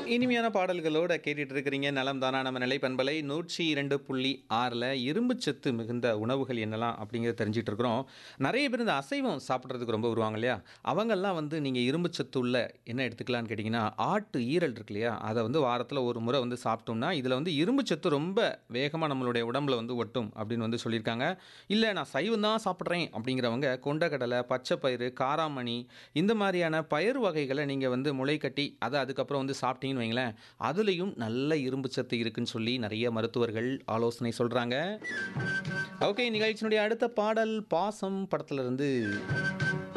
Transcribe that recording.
இனிமையான பாடல்களோட கேட்டுட்டு இருக்கிறீங்க நலம் தானா நம்ம நிலை பண்பலை நூற்றி இரண்டு புள்ளி ஆறில் இரும்புச்சத்து மிகுந்த உணவுகள் என்னலாம் அப்படிங்கிறத தெரிஞ்சிட்டு இருக்கிறோம் நிறைய பேர் இந்த அசைவம் சாப்பிட்றதுக்கு ரொம்ப வருவாங்க இல்லையா அவங்கெல்லாம் வந்து நீங்கள் இரும்புச்சத்து உள்ள என்ன எடுத்துக்கலாம்னு கேட்டிங்கன்னா ஆட்டு ஈரல் இருக்கு இல்லையா அதை வந்து வாரத்தில் ஒரு முறை வந்து சாப்பிட்டோம்னா இதில் வந்து இரும்புச்சத்து ரொம்ப வேகமாக நம்மளுடைய உடம்புல வந்து ஒட்டும் அப்படின்னு வந்து சொல்லியிருக்காங்க இல்லை நான் சைவம் தான் சாப்பிட்றேன் அப்படிங்கிறவங்க கொண்டக்கடலை பச்சைப்பயிறு காராமணி இந்த மாதிரியான பயிர் வகைகளை நீங்கள் வந்து முளை கட்டி அதை அதுக்கப்புறம் வந்து சாப்பிட்டீங்கன்னு வைங்களேன் அதுலேயும் நல்ல இரும்பு சத்து இருக்குன்னு சொல்லி நிறைய மருத்துவர்கள் ஆலோசனை சொல்கிறாங்க ஓகே நிகழ்ச்சியினுடைய அடுத்த பாடல் பாசம் படத்துல இருந்து